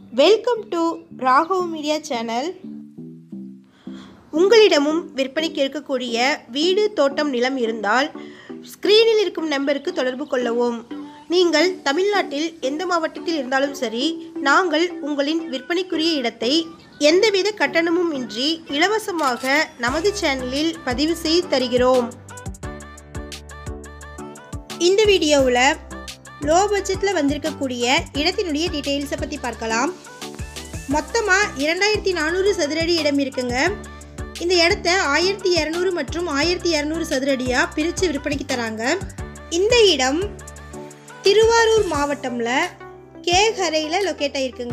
welcome to Raghav media channel உங்களிடமும் விற்பனைக்கு இருக்கக்கூடிய வீடு தோட்டம் நிலம் இருந்தால் ஸ்க்ரீனில் இருக்கும் நம்பருக்கு தொடர்பு கொள்ளவும் நீங்கள் தமிழ்நாட்டில் எந்த மாவட்டத்தில் இருந்தாலும் சரி நாங்கள் உங்களின் விற்பனைக்குரிய இடத்தை எந்தவித கட்டணமும் இன்றி இலவசமாக நமது சேனலில் பதிவு செய்து தருகிறோம் இந்த வீடியோவில் லோ பட்ஜெட்டில் வந்திருக்கக்கூடிய இடத்தினுடைய டீட்டெயில்ஸை பற்றி பார்க்கலாம் மொத்தமாக இரண்டாயிரத்தி நானூறு சதுரடி இடம் இருக்குங்க இந்த இடத்த ஆயிரத்தி இரநூறு மற்றும் ஆயிரத்தி இரநூறு சதுரடியாக பிரித்து விற்பனைக்கு தராங்க இந்த இடம் திருவாரூர் மாவட்டம்ல கேகரையில் லொக்கேட் ஆகிருக்குங்க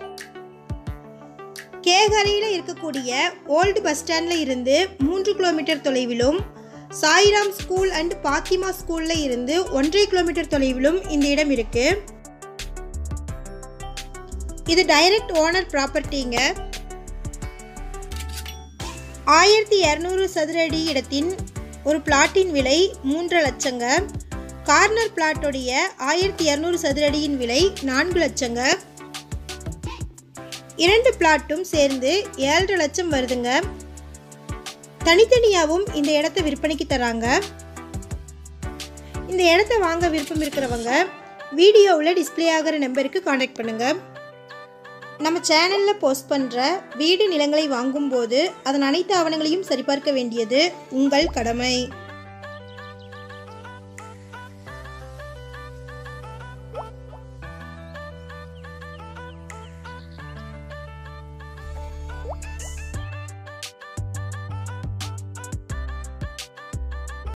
கேகரையில் இருக்கக்கூடிய ஓல்டு பஸ் ஸ்டாண்டில் இருந்து மூன்று கிலோமீட்டர் தொலைவிலும் சாய்ராம் ஸ்கூல் அண்ட் பாத்திமா ஸ்கூல்ல இருந்து ஒன்றரை கிலோமீட்டர் தொலைவிலும் இந்த இடம் இருக்கு இது டைரக்ட் ஓனர் ப்ராப்பர்ட்டிங்க ஆயிரத்தி இரநூறு சதுரடி இடத்தின் ஒரு பிளாட்டின் விலை மூன்று லட்சங்க கார்னர் பிளாட்டோடைய ஆயிரத்தி இரநூறு சதுரடியின் விலை நான்கு லட்சங்க இரண்டு பிளாட்டும் சேர்ந்து ஏழரை லட்சம் வருதுங்க தனித்தனியாகவும் இந்த இடத்த விற்பனைக்கு தராங்க இந்த இடத்த வாங்க விருப்பம் இருக்கிறவங்க வீடியோவில் டிஸ்ப்ளே ஆகிற நம்பருக்கு காண்டாக்ட் பண்ணுங்கள் நம்ம சேனலில் போஸ்ட் பண்ணுற வீடு நிலங்களை வாங்கும்போது அதன் அனைத்து ஆவணங்களையும் சரிபார்க்க வேண்டியது உங்கள் கடமை